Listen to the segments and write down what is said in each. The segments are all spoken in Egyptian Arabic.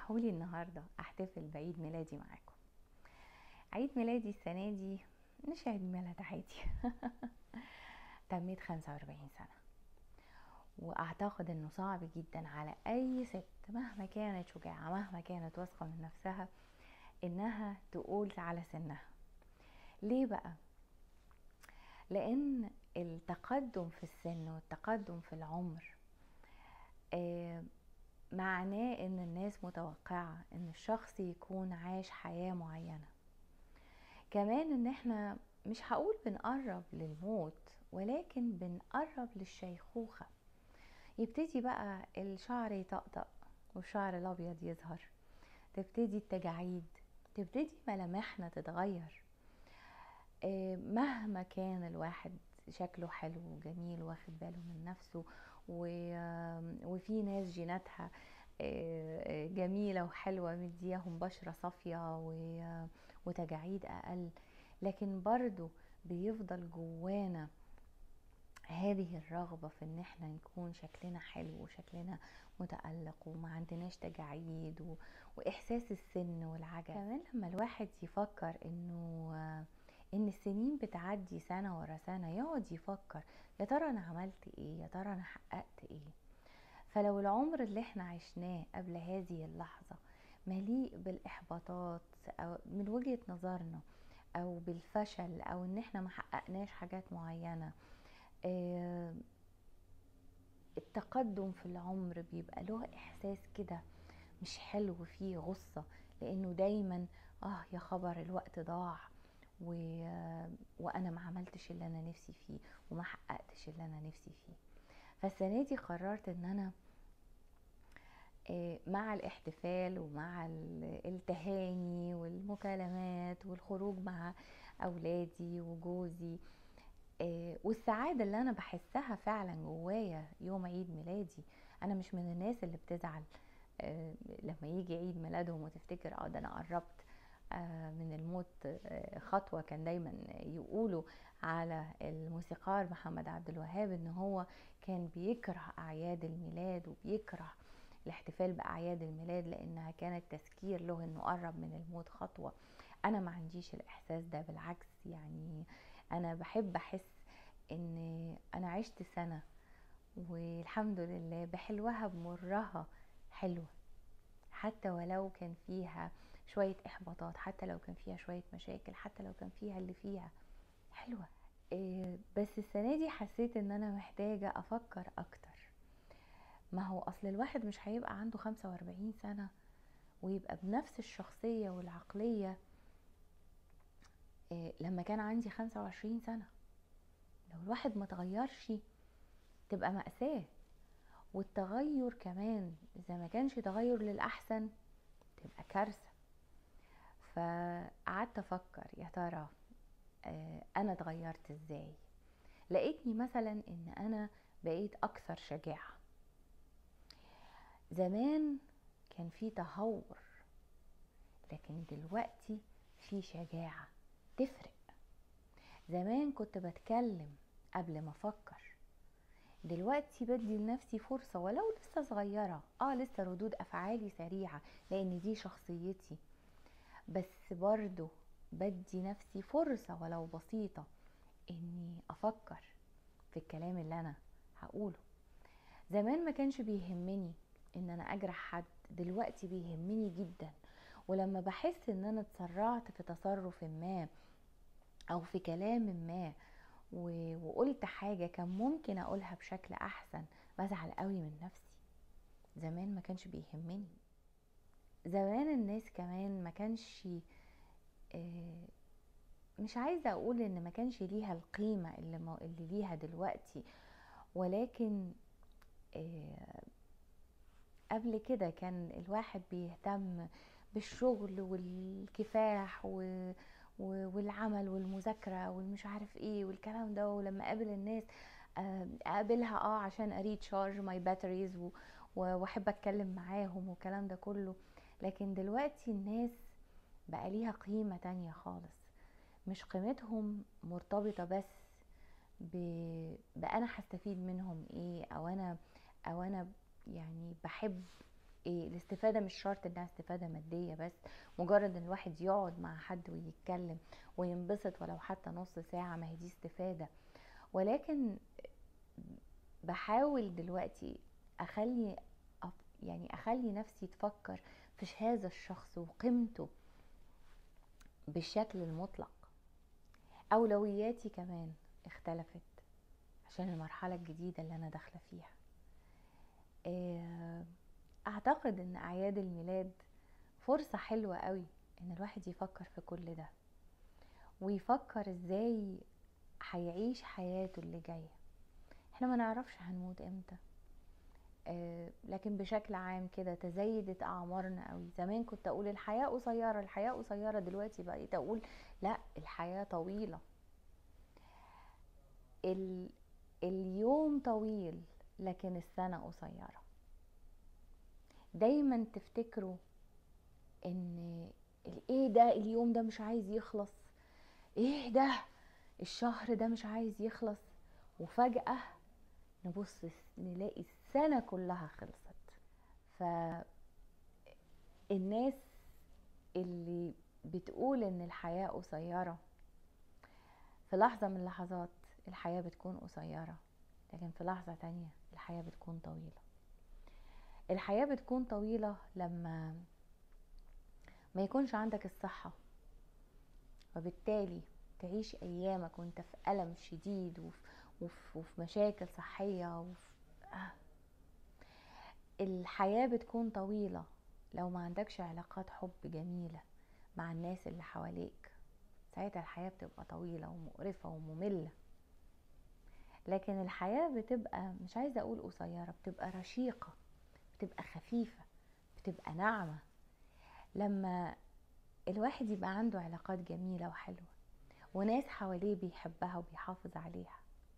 اسمحولي النهاردة احتفل بعيد ميلادي معاكم عيد ميلادي السنة دي مش عيد ميلاد عادي تميت 45 سنة واعتقد انه صعب جدا على اي ست مهما كانت شجاعة مهما كانت واثقة من نفسها انها تقول على سنها ليه بقى لان التقدم في السن والتقدم في العمر آه معناه ان الناس متوقعة ان الشخص يكون عاش حياة معينة كمان ان احنا مش هقول بنقرب للموت ولكن بنقرب للشيخوخة يبتدي بقى الشعر يطقطق والشعر الابيض يظهر تبتدي التجاعيد تبتدي ملامحنا تتغير مهما كان الواحد شكله حلو وجميل واخد باله من نفسه وفي ناس جيناتها جميلة وحلوة مدياهم بشرة صافية وتجاعيد أقل لكن برضو بيفضل جوانا هذه الرغبة في ان احنا نكون شكلنا حلو وشكلنا متألق وما عندناش تجاعيد و... واحساس السن والعجز كمان لما الواحد يفكر انه ان السنين بتعدي سنة ورا سنة يقعد يفكر يا ترى انا عملت ايه يا ترى انا حققت ايه فلو العمر اللي احنا عشناه قبل هذه اللحظة مليء بالاحباطات أو من وجهة نظرنا او بالفشل او ان احنا ما حققناش حاجات معينة اه التقدم في العمر بيبقى له احساس كده مش حلو فيه غصة لانه دايما اه يا خبر الوقت ضاع و... وانا ما عملتش اللي انا نفسي فيه وما حققتش اللي انا نفسي فيه فالسنه دي قررت ان انا مع الاحتفال ومع التهاني والمكالمات والخروج مع اولادي وجوزي والسعادة اللي أنا بحسها فعلا جوايا يوم عيد ميلادي أنا مش من الناس اللي بتزعل لما يجي عيد ميلادهم وتفتكر اه ده أنا قربت من الموت خطوه كان دايما يقولوا على الموسيقار محمد عبد الوهاب ان هو كان بيكره اعياد الميلاد وبيكره الاحتفال باعياد الميلاد لانها كانت تذكير له انه قرب من الموت خطوه انا ما عنديش الاحساس ده بالعكس يعني انا بحب احس ان انا عشت سنه والحمد لله بحلوها بمرها حلوه حتى ولو كان فيها شوية إحباطات حتى لو كان فيها شوية مشاكل حتى لو كان فيها اللي فيها حلوة إيه بس السنة دي حسيت إن أنا محتاجة أفكر أكتر ما هو أصل الواحد مش هيبقى عنده خمسة وأربعين سنة ويبقى بنفس الشخصية والعقلية إيه لما كان عندي خمسة وعشرين سنة لو الواحد ما تغيرش تبقى مأساة والتغير كمان إذا ما كانش تغير للأحسن تبقى كارثة فقعدت افكر يا ترى انا اتغيرت ازاي لقيتني مثلا ان انا بقيت اكثر شجاعه زمان كان في تهور لكن دلوقتي في شجاعه تفرق زمان كنت بتكلم قبل ما افكر دلوقتي بدي لنفسي فرصة ولو لسه صغيرة اه لسه ردود افعالي سريعة لان دي شخصيتي بس برضو بدي نفسي فرصة ولو بسيطة اني افكر في الكلام اللي انا هقوله زمان ما كانش بيهمني ان انا اجرح حد دلوقتي بيهمني جدا ولما بحس ان انا اتسرعت في تصرف ما او في كلام ما وقلت حاجة كان ممكن اقولها بشكل احسن بزعل قوي من نفسي زمان ما كانش بيهمني زمان الناس كمان ما كانش مش عايزة اقول ان ما كانش ليها القيمة اللي, ما اللي ليها دلوقتي ولكن قبل كده كان الواحد بيهتم بالشغل والكفاح و والعمل والمذاكرة والمش عارف ايه والكلام ده ولما اقابل الناس اقابلها اه عشان اريد شارج ماي باتريز واحب اتكلم معاهم والكلام ده كله لكن دلوقتي الناس بقى ليها قيمة تانية خالص مش قيمتهم مرتبطة بس ب... بأنا هستفيد منهم ايه او انا او انا يعني بحب ايه الاستفاده مش شرط انها استفاده ماديه بس مجرد ان الواحد يقعد مع حد ويتكلم وينبسط ولو حتى نص ساعه ما هي دي استفاده ولكن بحاول دلوقتي اخلي يعني اخلي نفسي تفكر في هذا الشخص وقيمته بالشكل المطلق اولوياتي كمان اختلفت عشان المرحله الجديده اللي انا داخله فيها آه، اعتقد ان اعياد الميلاد فرصه حلوه قوي ان الواحد يفكر في كل ده ويفكر ازاي هيعيش حياته اللي جايه احنا ما نعرفش هنموت امتى آه لكن بشكل عام كده تزايدت اعمارنا قوي زمان كنت اقول الحياه قصيره الحياه قصيره دلوقتي بقيت اقول لا الحياه طويله ال اليوم طويل لكن السنه قصيره دايما تفتكروا ان ايه ده اليوم ده مش عايز يخلص ايه ده الشهر ده مش عايز يخلص وفجأة نبص نلاقي السنة كلها خلصت فالناس اللي بتقول ان الحياة قصيرة في لحظة من اللحظات الحياة بتكون قصيرة لكن في لحظة تانية الحياة بتكون طويلة الحياة بتكون طويلة لما ما يكونش عندك الصحة وبالتالي تعيش أيامك وانت في ألم شديد وفي, وفي, وفي مشاكل صحية وفي آه. الحياة بتكون طويلة لو ما عندكش علاقات حب جميلة مع الناس اللي حواليك ساعتها الحياة بتبقى طويلة ومقرفة ومملة لكن الحياة بتبقى مش عايزة أقول قصيرة بتبقى رشيقة بتبقى خفيفة بتبقى ناعمة لما الواحد يبقى عنده علاقات جميلة وحلوة وناس حواليه بيحبها وبيحافظ عليها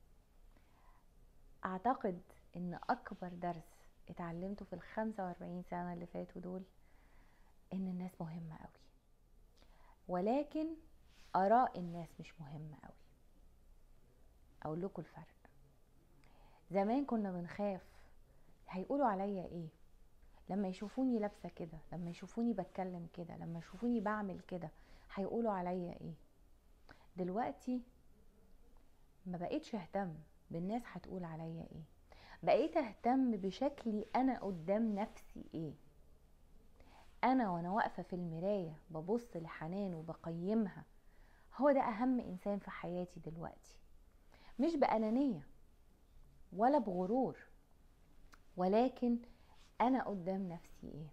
اعتقد ان اكبر درس اتعلمته في الخمسة واربعين سنة اللي فاتوا دول ان الناس مهمة قوي ولكن اراء الناس مش مهمة قوي اقول لكم الفرق زمان كنا بنخاف هيقولوا عليا ايه لما يشوفوني لابسه كده لما يشوفوني بتكلم كده لما يشوفوني بعمل كده هيقولوا عليا ايه دلوقتي ما بقيتش اهتم بالناس هتقول عليا ايه بقيت اهتم بشكلي انا قدام نفسي ايه انا وانا واقفه في المرايه ببص لحنان وبقيمها هو ده اهم انسان في حياتي دلوقتي مش بانانيه ولا بغرور ولكن انا قدام نفسي ايه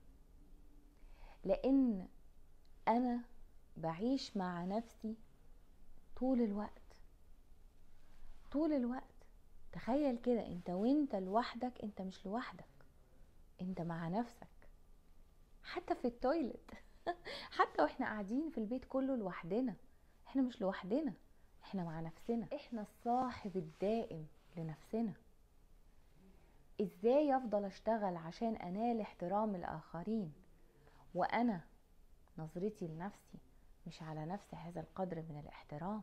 لان انا بعيش مع نفسي طول الوقت طول الوقت تخيل كده انت وانت لوحدك انت مش لوحدك انت مع نفسك حتى في التويلت حتى واحنا قاعدين في البيت كله لوحدنا احنا مش لوحدنا احنا مع نفسنا احنا الصاحب الدائم لنفسنا ازاي افضل اشتغل عشان انال احترام الاخرين وانا نظرتي لنفسي مش على نفس هذا القدر من الاحترام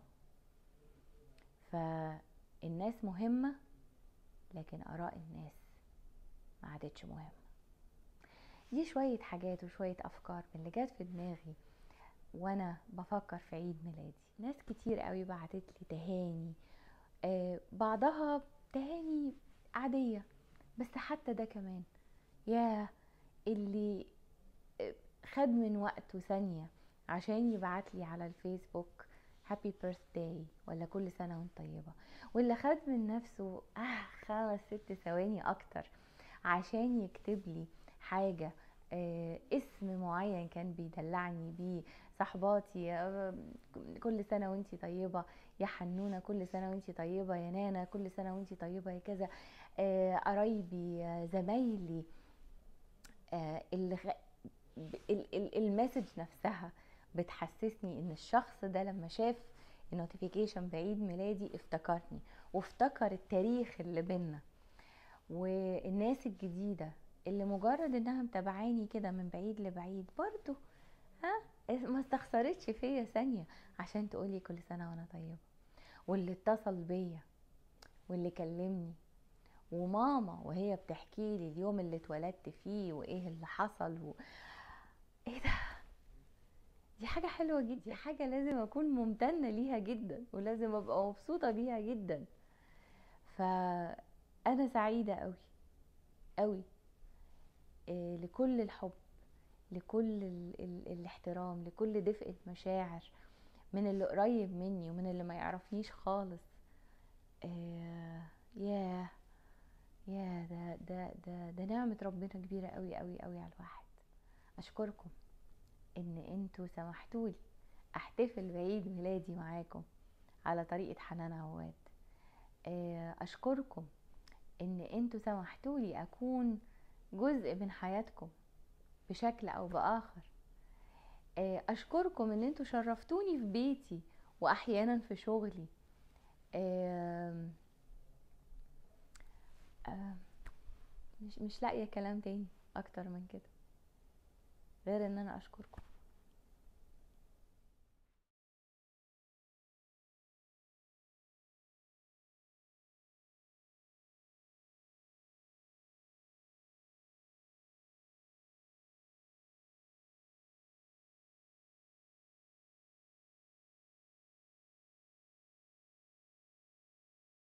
فالناس مهمة لكن آراء الناس ما عادتش مهمة دي شوية حاجات وشوية أفكار من اللي جات في دماغي وأنا بفكر في عيد ميلادي ناس كتير قوي بعتت لي تهاني آه بعضها تهاني عادية بس حتى ده كمان يا اللي خد من وقت وثانية عشان يبعت لي على الفيسبوك هابي بيرثداي ولا كل سنه وانت طيبه واللي خد من نفسه اه خمس ست ثواني اكتر عشان يكتب لي حاجه آه اسم معين كان بيدلعني بيه صحباتي آه كل سنه وانت طيبه يا حنونه كل سنه وانت طيبه يا نانا كل سنه وانت طيبه يا كذا آه قرايبي آه زمايلي آه اللي غ... المسج نفسها بتحسسني ان الشخص ده لما شاف النوتيفيكيشن بعيد ميلادي افتكرني وافتكر التاريخ اللي بينا والناس الجديده اللي مجرد انها متابعاني كده من بعيد لبعيد برضو ها ما استخسرتش فيا ثانيه عشان تقولي كل سنه وانا طيبه واللي اتصل بيا واللي كلمني وماما وهي بتحكي لي اليوم اللي اتولدت فيه وايه اللي حصل و... ايه ده دي حاجة حلوة جدا دي حاجة لازم اكون ممتنة ليها جدا ولازم ابقى مبسوطة بيها جدا فانا سعيدة قوي قوي إيه لكل الحب لكل ال ال الاحترام لكل دفء المشاعر من اللي قريب مني ومن اللي ما يعرفنيش خالص آه ياه يا ده ده ده ده نعمة ربنا كبيرة قوي قوي قوي على الواحد اشكركم ان انتوا سمحتولي احتفل بعيد ميلادي معاكم على طريقة حنان عواد آه اشكركم ان انتوا سمحتولي اكون جزء من حياتكم بشكل او باخر آه اشكركم ان انتوا شرفتوني في بيتي واحيانا في شغلي آه آه مش مش لاقيه كلام تاني اكتر من كده غير ان انا اشكركم